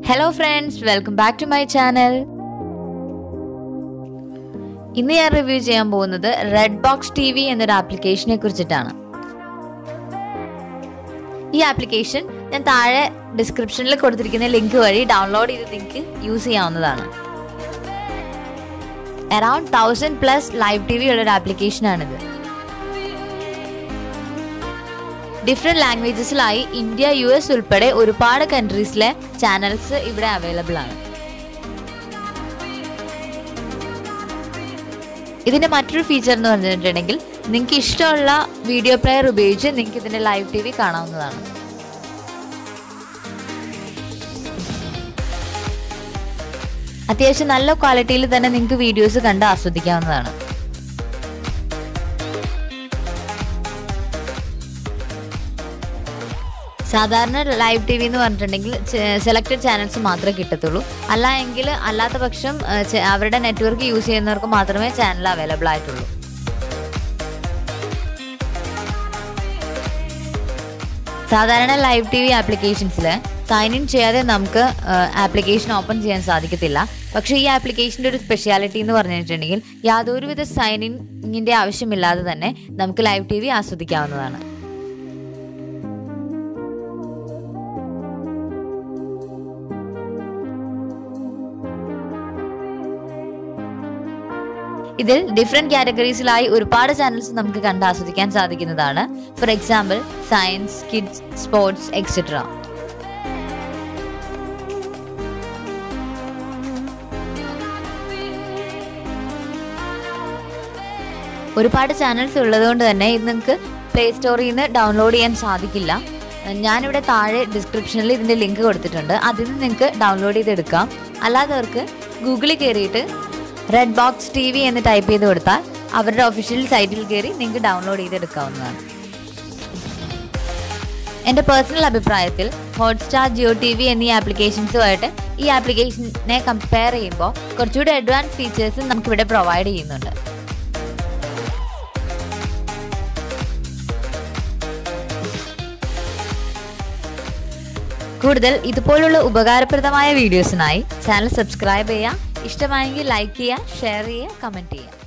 hello friends welcome back to my channel ഇന്ന് ഞാൻ review ചെയ്യാൻ പോകുന്നത് റെഡ് ബോക്സ് ടി വി എന്നൊരു ആപ്ലിക്കേഷനെ കുറിച്ചിട്ടാണ് ഈ ആപ്ലിക്കേഷൻ ഞാൻ താഴെ ഡിസ്ക്രിപ്ഷനിൽ കൊടുത്തിരിക്കുന്ന ലിങ്ക് വഴി ഡൗൺലോഡ് ചെയ്ത് നിങ്ങൾക്ക് യൂസ് ചെയ്യാവുന്നതാണ് around thousand plus live TV വി ഉള്ള ഒരു ആപ്ലിക്കേഷനാണിത് ഡിഫറെന്റ് ലാംഗ്വേജസിലായി ഇന്ത്യ യു എസ് ഉൾപ്പെടെ ഒരുപാട് കൺട്രീസിലെ ചാനൽസ് ഇവിടെ അവൈലബിൾ ആണ് ഇതിന്റെ മറ്റൊരു ഫീച്ചർ എന്ന് പറഞ്ഞിട്ടുണ്ടെങ്കിൽ നിങ്ങൾക്ക് ഇഷ്ടമുള്ള വീഡിയോ പ്ലെയർ ഉപയോഗിച്ച് നിങ്ങൾക്ക് ഇതിന്റെ ലൈവ് ടി വി കാണാവുന്നതാണ് അത്യാവശ്യം നല്ല ക്വാളിറ്റിയിൽ തന്നെ നിങ്ങൾക്ക് വീഡിയോസ് കണ്ട് ആസ്വദിക്കാവുന്നതാണ് സാധാരണ ലൈവ് ടി വി എന്ന് പറഞ്ഞിട്ടുണ്ടെങ്കിൽ സെലക്റ്റഡ് ചാനൽസ് മാത്രമേ കിട്ടത്തുള്ളൂ അല്ല എങ്കിൽ അല്ലാത്ത പക്ഷം ഏഹ്, ചെ- അവരുടെ നെറ്റ്വർക്ക് യൂസ് ചെയ്യുന്നവർക്ക് മാത്രമേ ചാനൽ അവൈലബിൾ ആയിട്ടുള്ളൂ സാധാരണ ലൈവ് ടി വി ആപ്ലിക്കേഷൻസിൽ സൈൻ ഇൻ ചെയ്യാതെ നമുക്ക് ആപ്ലിക്കേഷൻ ഓപ്പൺ ചെയ്യാൻ സാധിക്കത്തില്ല പക്ഷേ ഈ ആപ്ലിക്കേഷൻ്റെ ഒരു സ്പെഷ്യാലിറ്റി എന്ന് പറഞ്ഞിട്ടുണ്ടെങ്കിൽ യാതൊരുവിധ സൈൻ ഇന്നിൻ്റെ ആവശ്യമില്ലാതെ തന്നെ നമുക്ക് ലൈവ് ടി വി ആസ്വദിക്കാവുന്നതാണ് ഇതിൽ ഡിഫറെന്റ് കാറ്റഗറീസിലായി ഒരുപാട് ചാനൽസ് നമുക്ക് കണ്ട് ആസ്വദിക്കാൻ സാധിക്കുന്നതാണ് for example science kids sports etcetera ഒരുപാട് ചാനൽസ് ഉള്ളതുകൊണ്ട് തന്നെ ഇത് നിങ്ങൾക്ക് പ്ലേ സ്റ്റോറിൽ നിന്ന് ഡൗൺലോഡ് ചെയ്യാൻ സാധിക്കില്ല ഞാനിവിടെ താഴെ ഡിസ്ക്രിപ്ഷനിൽ ഇതിൻ്റെ ലിങ്ക് കൊടുത്തിട്ടുണ്ട് അതിൽ നിന്ന് നിങ്ങൾക്ക് ഡൗൺലോഡ് ചെയ്തെടുക്കാം അല്ലാത്തവർക്ക് ഗൂഗിളിൽ കയറിയിട്ട് റെഡ് ബോക്സ് ടി വി എന്ന് ടൈപ്പ് ചെയ്ത് കൊടുത്താൽ അവരുടെ ഒഫീഷ്യൽ സൈറ്റിൽ കയറി നിങ്ങൾക്ക് ഡൗൺലോഡ് ചെയ്തെടുക്കാവുന്നതാണ് എൻ്റെ പേഴ്സണൽ അഭിപ്രായത്തിൽ ഹോട്ട്സ്റ്റാർ ജിയോ ടി വി എന്നീ ആപ്ലിക്കേഷൻസുമായിട്ട് ഈ ആപ്ലിക്കേഷനെ കമ്പയർ ചെയ്യുമ്പോൾ കുറച്ചുകൂടി അഡ്വാൻസ് ഫീച്ചേഴ്സ് നമുക്കിവിടെ പ്രൊവൈഡ് ചെയ്യുന്നുണ്ട് കൂടുതൽ ഇതുപോലുള്ള ഉപകാരപ്രദമായ വീഡിയോസിനായി ചാനൽ സബ്സ്ക്രൈബ് ചെയ്യുക ഇഷ്ടമായെങ്കിൽ ലൈക്ക് ചെയ്യുക ഷെയർ ചെയ്യുക കമൻറ്റ് ചെയ്യുക